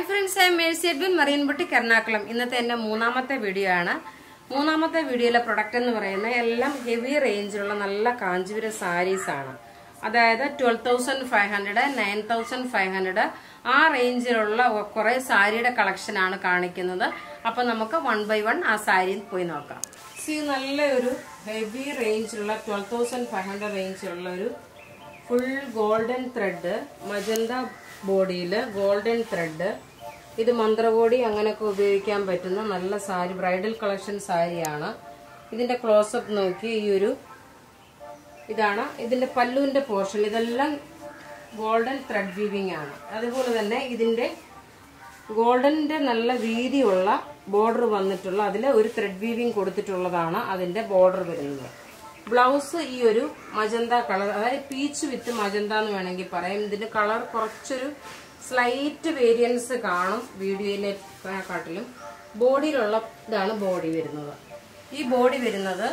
friends I Mercy Edwin Mariyanputti Ernakulam ഇന്നത്തെ എൻ്റെ മൂന്നാമത്തെ വീഡിയോ ആണ് മൂന്നാമത്തെ വീഡിയോയിലെ പ്രൊഡക്റ്റ് എന്ന് പറയുന്നത് എല്ലാം ഹെവി റേഞ്ചിലുള്ള നല്ല കാഞ്ചീപുരം സാരീസ് ആണ് അതായത് twelve thousand five hundred nine thousand five hundred ആ റേഞ്ചിലുള്ള കുറെ സാരിയുടെ കളക്ഷൻ ആണ് കാണിക്കുന്നത് അപ്പൊ നമുക്ക് വൺ ബൈ വൺ ആ സാരി പോയി നോക്കാം സി നല്ലൊരു ഹെവി റേഞ്ചിലുള്ള ട്വൽവ് തൗസൻഡ് ഫൈവ് ഹൺഡ്രഡ് റേഞ്ചിലുള്ള ഒരു ഫുൾ ഗോൾഡൻ ത്രെഡ് മജന്ത ബോഡിയിൽ ഗോൾഡൻ ത്രെഡ് ഇത് മന്ത്രകോടി അങ്ങനെയൊക്കെ ഉപയോഗിക്കാൻ പറ്റുന്ന നല്ല സാരി ബ്രൈഡൽ കളക്ഷൻ സാരിയാണ് ഇതിന്റെ ക്ലോസപ്പ് നോക്കി ഈ ഒരു ഇതാണ് ഇതിന്റെ പല്ലുവിന്റെ പോർഷൻ ഇതെല്ലാം ഗോൾഡൻ ത്രെഡ് വീവിംഗ് ആണ് അതുപോലെ തന്നെ ഇതിന്റെ ഗോൾഡന്റെ നല്ല വീതിയുള്ള ബോർഡർ വന്നിട്ടുള്ള അതിൽ ഒരു ത്രെഡ് വീവിംഗ് കൊടുത്തിട്ടുള്ളതാണ് അതിന്റെ ബോർഡർ വരുന്നത് ബ്ലൗസ് ഈ ഒരു മജന്ത കളർ അതായത് പീച്ച് വിത്ത് മജന്ത എന്ന് വേണമെങ്കിൽ പറയാം ഇതിന്റെ കളർ കുറച്ചൊരു സ്ലൈറ്റ് വേരിയൻസ് കാണും വീഡിയോയിലെ കാട്ടിലും ബോഡിയിലുള്ള ഇതാണ് ബോഡി വരുന്നത് ഈ ബോഡി വരുന്നത്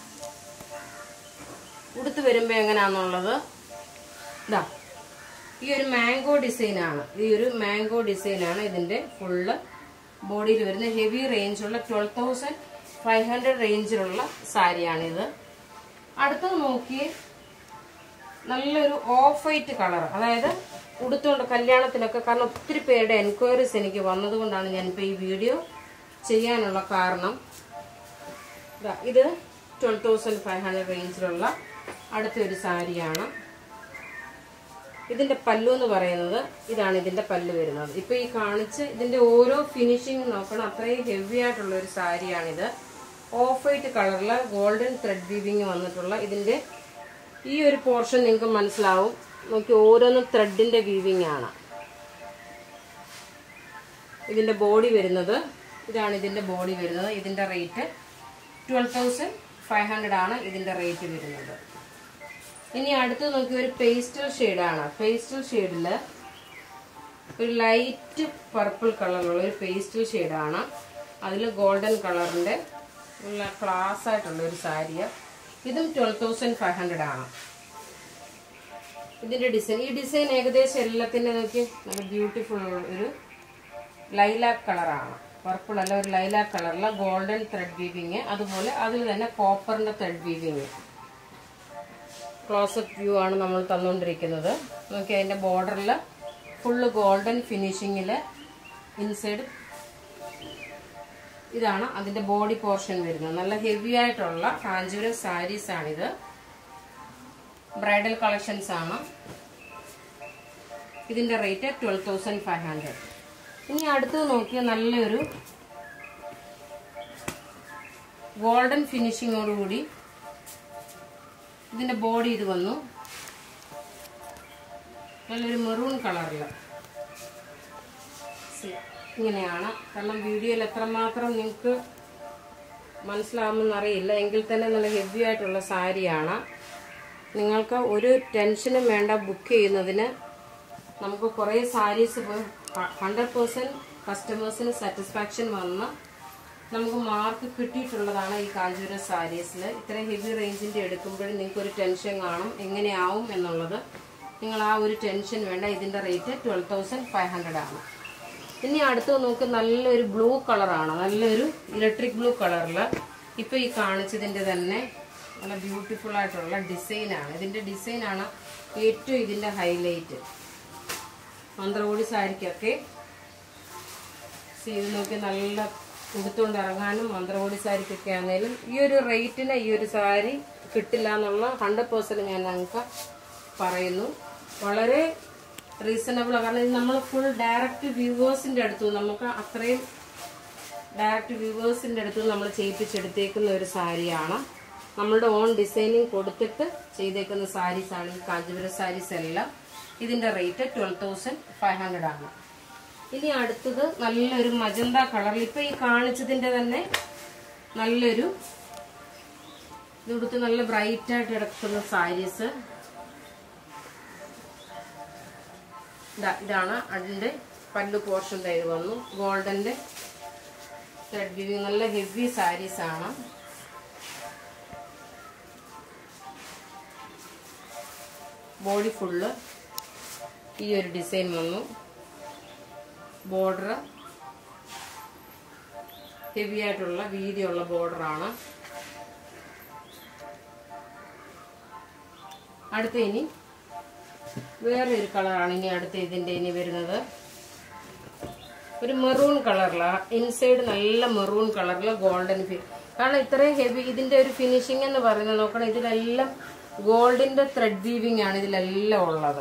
ഉടുത്ത് വരുമ്പോൾ എങ്ങനെയാണെന്നുള്ളത് ഇതാ ഈ ഒരു മാംഗോ ഡിസൈനാണ് ഈ ഒരു മാംഗോ ഡിസൈനാണ് ഇതിന്റെ ഫുള്ള് ബോഡിയിൽ വരുന്ന ഹെവി റേഞ്ചുള്ള ട്വൽവ് തൗസൻഡ് ഫൈവ് ഹൺഡ്രഡ് റേഞ്ചിലുള്ള സാരിയാണിത് അടുത്തത് നോക്കി നല്ലൊരു ഓഫ് വൈറ്റ് കളർ അതായത് ഉടുത്തുകൊണ്ട് കല്യാണത്തിനൊക്കെ കാരണം ഒത്തിരി പേരുടെ എൻക്വയറീസ് എനിക്ക് വന്നതുകൊണ്ടാണ് ഞാനിപ്പോൾ ഈ വീഡിയോ ചെയ്യാനുള്ള കാരണം ദാ ഇത് ട്വൽവ് തൗസൻഡ് ഫൈവ് ഹൺഡ്രഡ് റേഞ്ചിലുള്ള അടുത്തൊരു സാരിയാണ് ഇതിന്റെ പല്ലു എന്ന് പറയുന്നത് ഇതാണ് ഇതിന്റെ പല്ല് വരുന്നത് ഇപ്പൊ ഈ കാണിച്ച് ഇതിന്റെ ഓരോ ഫിനിഷിങ് നോക്കണം അത്രയും ഹെവി ആയിട്ടുള്ള ഒരു സാരിയാണിത് ഓഫ് വൈറ്റ് കളറില് ഗോൾഡൻ ത്രെഡ് വീവിങ് വന്നിട്ടുള്ള ഇതിന്റെ ഈ ഒരു പോർഷൻ നിങ്ങൾക്ക് മനസ്സിലാവും നോക്കി ഓരോന്നും ത്രെഡിന്റെ വീവിങ് ആണ് ഇതിന്റെ ബോഡി വരുന്നത് ഇതാണ് ഇതിന്റെ ബോഡി വരുന്നത് ഇതിന്റെ rate twelve thousand five hundred ആണ് ഇതിന്റെ റേറ്റ് വരുന്നത് ഇനി അടുത്ത് നോക്കി ഒരു പേസ്റ്റൽ ഷെയ്ഡാണ് പേസ്റ്റൽ ഷെയ്ഡില് ഒരു ലൈറ്റ് പർപ്പിൾ കളറിലുള്ള ഒരു പേസ്റ്റൽ ഷെയ്ഡാണ് അതിൽ ഗോൾഡൻ കളറിന്റെ നല്ല ക്ലാസ് ആയിട്ടുള്ള ഒരു സാരിയ ഇതും ട്വൽവ് തൗസൻഡ് ഫൈവ് ഹൺഡ്രഡ് ആണ് ഇതിന്റെ ഡിസൈൻ ഈ ഡിസൈൻ ഏകദേശം എല്ലാത്തിന്റെ നോക്കി നല്ല ബ്യൂട്ടിഫുൾ ഒരു ലൈലാക്ക് കളറാണ് പർപ്പിൾ അല്ല ഒരു ലൈലാക്ക് കളറിലെ ഗോൾഡൻ ത്രെഡ് വീവിങ് അതുപോലെ അതിൽ തന്നെ കോപ്പറിന്റെ ത്രെഡ് വീവിങ് ക്ലോസപ്പ് വ്യൂ ആണ് നമ്മൾ തന്നുകൊണ്ടിരിക്കുന്നത് നോക്കി അതിന്റെ ബോർഡറിൽ ഫുള്ള് ഗോൾഡൻ ഫിനിഷിങ്ങിൽ ഇൻസൈഡ് ഇതാണ് അതിന്റെ ബോഡി പോർഷൻ വരുന്നത് നല്ല ഹെവി ആയിട്ടുള്ള കാഞ്ചീപുരം സാരീസ് ആണിത് ബ്രൈഡൽ കളക്ഷൻസ് ആണ് ഇതിന്റെ rate twelve thousand five hundred ഇനി അടുത്തത് നോക്കിയാൽ നല്ലൊരു ഗോൾഡൻ ഫിനിഷിങ്ങോടുകൂടി ഇതിന്റെ ബോഡി ഇത് വന്നു നല്ലൊരു മെറൂൺ കളറിൽ ഇങ്ങനെയാണ് കാരണം വീഡിയോയിൽ എത്രമാത്രം നിങ്ങൾക്ക് മനസ്സിലാവുമെന്ന് അറിയില്ല എങ്കിൽ തന്നെ നല്ല ഹെവി ആയിട്ടുള്ള സാരിയാണ് നിങ്ങൾക്ക് ഒരു ടെൻഷനും വേണ്ട ബുക്ക് ചെയ്യുന്നതിന് നമുക്ക് കുറേ സാരീസ് ഹൺഡ്രഡ് പേഴ്സൻറ്റ് കസ്റ്റമേഴ്സിന് സാറ്റിസ്ഫാക്ഷൻ വന്ന് നമുക്ക് മാർക്ക് കിട്ടിയിട്ടുള്ളതാണ് ഈ കാഞ്ചീപുരം സാരീസിൽ ഇത്ര ഹെവി റേഞ്ചിന്റെ എടുക്കുമ്പോഴും നിങ്ങൾക്ക് ഒരു ടെൻഷൻ കാണും എങ്ങനെയാവും എന്നുള്ളത് നിങ്ങൾ ആ ഒരു ടെൻഷൻ വേണ്ട ഇതിന്റെ rate twelve thousand five hundred ആണ് ഇനി അടുത്ത് നമുക്ക് നല്ലൊരു ബ്ലൂ കളറാണ് നല്ലൊരു ഇലക്ട്രിക് ബ്ലൂ കളറിൽ ഇപ്പൊ ഈ കാണിച്ചതിന്റെ തന്നെ നല്ല ബ്യൂട്ടിഫുൾ ആയിട്ടുള്ള ഡിസൈനാണ് ഇതിന്റെ ഡിസൈനാണ് ഏറ്റവും ഇതിന്റെ ഹൈലൈറ്റ് മന്ത്രകോടി സാരിക്കൊക്കെ ഇത് നോക്കി നല്ല ഉടുത്തുകൊണ്ട് ഇറങ്ങാനും മന്ത്രകോടി സാരിക്കൊക്കെ ആണെങ്കിലും ഈ ഒരു റേറ്റിന് ഈ ഒരു സാരി കിട്ടില്ല എന്നുള്ള ഹൺഡ്രഡ് പേഴ്സൻറ്റ് ഞാൻ ഞങ്ങൾക്ക് പറയുന്നു വളരെ റീസണബിൾ കാരണം ഇത് നമ്മൾ ഫുൾ ഡയറക്റ്റ് വ്യൂവേഴ്സിന്റെ അടുത്ത് നമുക്ക് അത്രയും ഡയറക്റ്റ് വ്യൂവേഴ്സിന്റെ അടുത്ത് നമ്മൾ ചെയ്യിപ്പിച്ചെടുത്തേക്കുന്ന ഒരു സാരിയാണ് നമ്മളുടെ ഓൺ ഡിസൈനിങ് കൊടുത്തിട്ട് ചെയ്തേക്കുന്ന സാരീസ് ആണ് ഈ കാഞ്ചീപുരം സാരീസ് എല്ലാം ഇതിന്റെ rate twelve thousand five hundred ആണ് ഇനി അടുത്തത് നല്ലൊരു മജന്ത കളറിൽ ഇപ്പൊ ഈ കാണിച്ചതിന്റെ തന്നെ നല്ലൊരു ഇതെടുത്ത് നല്ല ബ്രൈറ്റ് ആയിട്ട് കിടക്കുന്ന സാരീസ് ഇതാണ് അതിന്റെ പല്ലു പോർഷൻ ഇത് വന്നു ഗോൾഡന്റെ ത്രെഡ് വീവിങ് നല്ല ഹെവി സാരീസ് ആണ് ബോഡി ഫുള്ള് ഈ ഒരു ഡിസൈൻ വന്നു ബോർഡർ ഹെവി ആയിട്ടുള്ള വീതിയുള്ള ബോർഡറാണ് അടുത്ത ഇനി വേറെ ഒരു കളറാണ് ഇനി അടുത്ത ഇതിന്റെ ഇനി വരുന്നത് ഒരു മെറൂൺ കളറിലാണ് ഇൻസൈഡ് നല്ല മെറൂൺ കളറിൽ ഗോൾഡൻ ഫി കാരണം ഇത്രയും ഹെവി ഇതിന്റെ ഒരു ഫിനിഷിംഗ് എന്ന് പറയുന്നത് നോക്കണം ഇതിലെല്ലാം ഗോൾഡിന്റെ ത്രെഡ് വീവിംഗ് ആണ് ഇതിലെല്ലാം ഉള്ളത്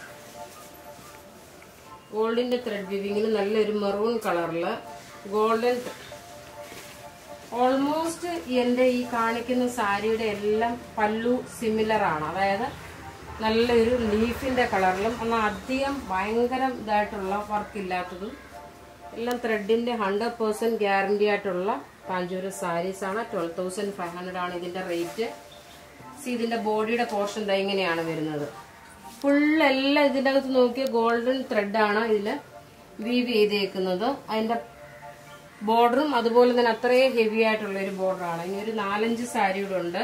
ഗോൾഡിന്റെ ത്രെഡ് വീവിങ്ങിന് നല്ലൊരു മെറൂൺ കളറില് ഗോൾഡൻ ഓൾമോസ്റ്റ് എൻ്റെ ഈ കാണിക്കുന്ന സാരിയുടെ എല്ലാം പല്ലു സിമിലർ ആണ് അതായത് നല്ലൊരു ലീഫിന്റെ കളറിലും എന്നാൽ അധികം ഭയങ്കര ഇതായിട്ടുള്ള വർക്ക് ഇല്ലാത്തതും എല്ലാം ത്രെഡിന്റെ ഹൺഡ്രഡ് പേഴ്സെന്റ് ഗ്യാരണ്ടി ആയിട്ടുള്ള കാഞ്ചൂര് സാരീസ് ആണ് ട്വൽവ് തൗസൻഡ് ഫൈവ് ഹൺഡ്രഡ് ആണ് ഇതിന്റെ റേറ്റ് സി ഇതിന്റെ ബോഡിയുടെ പോർഷൻ ദാ ഇങ്ങനെയാണ് വരുന്നത് ഫുൾ എല്ലാം ഇതിന്റെ അകത്ത് നോക്കിയ ഗോൾഡൻ ത്രെഡാണ് ഇതില് വീവ് ചെയ്തേക്കുന്നത് അതിന്റെ ബോർഡറും അതുപോലെ തന്നെ അത്രയും ഹെവി ആയിട്ടുള്ള ഒരു ബോർഡറാണ് ഇനി ഒരു നാലഞ്ച് സാരിയുടെ ഉണ്ട്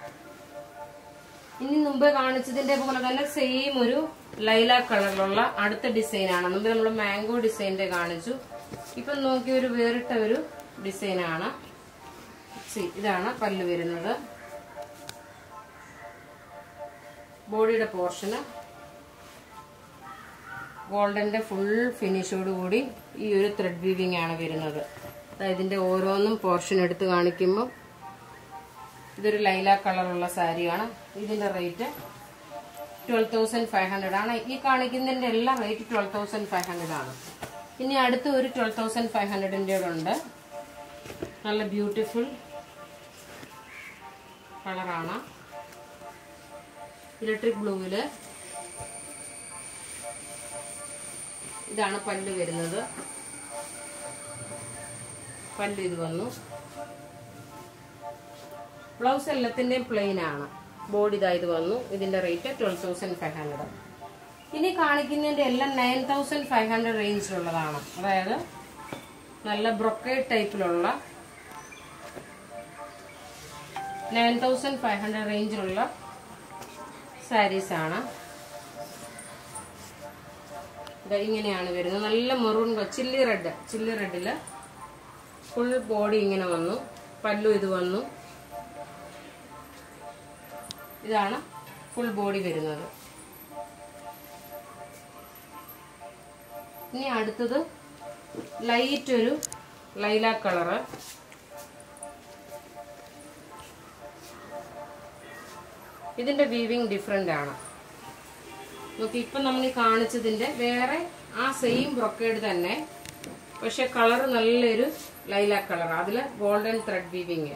ഇനി മുമ്പ് കാണിച്ചതിന്റെ പോലെ തന്നെ സെയിം ഒരു ലൈല കളറിലുള്ള അടുത്ത ഡിസൈൻ ആണ് മുമ്പ് നമ്മൾ മാംഗോ ഡിസൈനിന്റെ കാണിച്ചു ഇപ്പൊ നോക്കിയ ഒരു വേറിട്ട ഒരു ഡിസൈൻ ആണ് സി ഇതാണ് പല്ല് വരുന്നത് ബോഡിയുടെ പോർഷന് ഗോൾഡന്റെ ഫുൾ ഫിനിഷോട് കൂടി ഈ ഒരു ത്രെഡ് വീവിംഗ് ആണ് വരുന്നത് അതായത് ഇതിന്റെ ഓരോന്നും പോർഷൻ എടുത്ത് കാണിക്കുമ്പോൾ ഇതൊരു ലൈല കളറുള്ള സാരിയാണ് ഇതിന്റെ rate twelve thousand five hundred ആണ് ഈ കാണിക്കുന്നതിന്റെ എല്ലാം rate twelve thousand five hundred ആണ് ഇനി അടുത്ത ഒരു ട്വൽവ് തൗസൻഡ് ഫൈവ് ഹൺഡ്രഡിന്റെ ഉണ്ട് നല്ല ബ്യൂട്ടിഫുൾ കളറാണ് ഇലക്ട്രിക് ബ്ലൂവില് ഇതാണ് പല്ല് വരുന്നത് പല്ല് ഇത് വന്നു ബ്ലൗസ് എല്ലാത്തിന്റെയും പ്ലെയിൻ ആണ് ബോഡി ഇതാ ഇത് വന്നു ഇതിന്റെ rate twelve thousand five hundred ഇനി കാണിക്കുന്നതിന്റെ എല്ലാം നയൻ തൗസൻഡ് ഫൈവ് ഹൺഡ്രഡ് റേഞ്ചിലുള്ളതാണ് അതായത് നല്ല ബ്രൊക്കേഡ് ടൈപ്പിലുള്ള നയൻ തൗസൻഡ് ഫൈവ് ഹൺഡ്രഡ് റേഞ്ചിലുള്ള സാരീസ് ആണ് ദാ ഇങ്ങനെയാണ് വരുന്നത് നല്ല മെറൂൺ ചില്ലി റെഡ് ചില്ലി റെഡില് ഫുൾ ബോഡി ഇങ്ങനെ വന്നു പല്ലു ഇത് വന്നു ഇതാണ് ഫുൾ ബോഡി വരുന്നത് ഇനി അടുത്തത് ലൈറ്റ് ഒരു ലൈല കളറ് ഇതിന്റെ വീവിങ് ഡിഫറെന്റ് ആണ് നോക്കി ഇപ്പൊ നമ്മൾ ഈ കാണിച്ചതിന്റെ വേറെ ആ സെയിം ബ്രൊക്കേഡ് തന്നെ പക്ഷെ കളർ നല്ലൊരു ലൈല കളർ അതില് ഗോൾഡൻ ത്രെഡ് വീവിങ്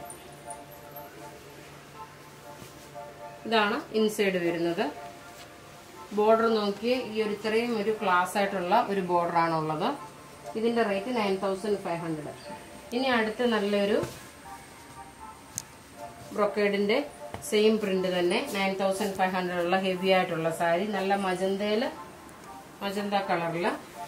ഇതാണ് ഇൻസൈഡ് വരുന്നത് ബോർഡർ നോക്കി ഈ ഒരു ഇത്രയും ഒരു ക്ലാസ് ആയിട്ടുള്ള ഒരു ബോർഡർ ആണ് ഉള്ളത് ഇതിന്റെ rate nine thousand five hundred ഇനി അടുത്ത് നല്ലൊരു ബ്രൊക്കേഡിന്റെ സെയിം പ്രിന്റ് തന്നെ നയൻ തൗസൻഡ് ഫൈവ് ഹൺഡ്രഡ് ഉള്ള ഹെവി ആയിട്ടുള്ള സാരി നല്ല മജന്തയില് മജന്ത കളറില്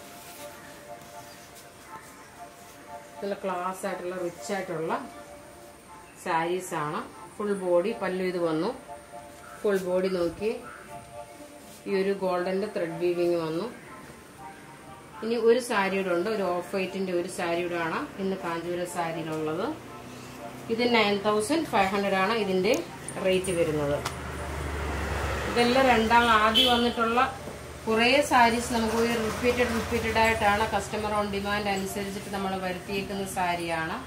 നല്ല ക്ലാസ് ആയിട്ടുള്ള റിച്ച് ആയിട്ടുള്ള സാരീസ് ആണ് ഫുൾ ബോഡി പല്ലു ഇത് വന്നു ഫുൾ ബോഡി നോക്കി ഈ ഒരു ഗോൾഡന്റെ ത്രെഡ് വീവിങ് വന്നു ഇനി ഒരു സാരിയുടെ ഉണ്ട് ഒരു ഓഫ് വൈറ്റിന്റെ ഒരു സാരിയുടെ ആണ് ഇന്ന് കാഞ്ചീപുരം സാരിയിലുള്ളത് ഇത് നയൻ തൗസൻഡ് ഫൈവ് ഹൺഡ്രഡ് ആണ് ഇതിന്റെ റേറ്റ് വരുന്നത് ഇതെല്ലാം രണ്ടാം ആദ്യം വന്നിട്ടുള്ള കുറേ സാരീസ് നമുക്ക് ഒരു റിപ്പീറ്റഡ് റിപ്പീറ്റഡ് ആയിട്ടാണ് കസ്റ്റമർ ഓൺ ഡിമാൻഡ് അനുസരിച്ചിട്ട് നമ്മൾ വരുത്തിയേക്കുന്ന സാരിയാണ്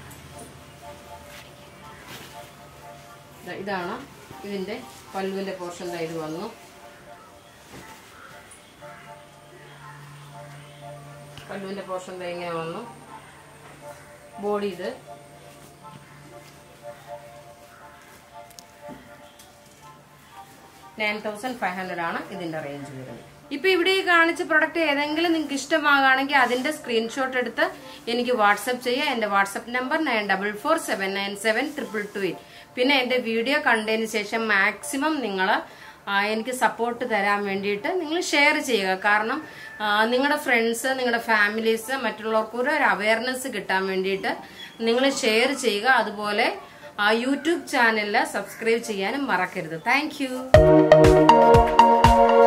ദാ ഇതാണ് ഇതിന്റെ പല്ലുവിന്റെ പോർഷൻ ഇത് വന്നു പല്ലുവിന്റെ പോർഷൻ ഇങ്ങനെ വന്നു ബോഡി ഇത് നയൻ തൗസൻഡ് ഫൈവ് ഹൺഡ്രഡ് ആണ് ഇതിന്റെ റേഞ്ച് വരുന്നത് ഇപ്പൊ ഇവിടെ ഈ കാണിച്ച പ്രൊഡക്റ്റ് ഏതെങ്കിലും നിങ്ങൾക്ക് ഇഷ്ടമാകുകയാണെങ്കിൽ അതിന്റെ സ്ക്രീൻഷോട്ട് എടുത്ത് എനിക്ക് വാട്സപ്പ് ചെയ്യുക എന്റെ WhatsApp number nine double four seven nine seven triple two eight പിന്നെ എന്റെ വീഡിയോ കണ്ടതിന് ശേഷം മാക്സിമം നിങ്ങൾ എനിക്ക് സപ്പോർട്ട് തരാൻ വേണ്ടിയിട്ട് നിങ്ങൾ ഷെയർ ചെയ്യുക കാരണം നിങ്ങളുടെ ഫ്രണ്ട്സ് നിങ്ങളുടെ ഫാമിലീസ് മറ്റുള്ളവർക്ക് ഒരു അവയർനെസ് കിട്ടാൻ വേണ്ടിയിട്ട് നിങ്ങൾ ഷെയർ ചെയ്യുക അതുപോലെ യൂട്യൂബ് ചാനലിൽ സബ്സ്ക്രൈബ് ചെയ്യാനും മറക്കരുത് താങ്ക്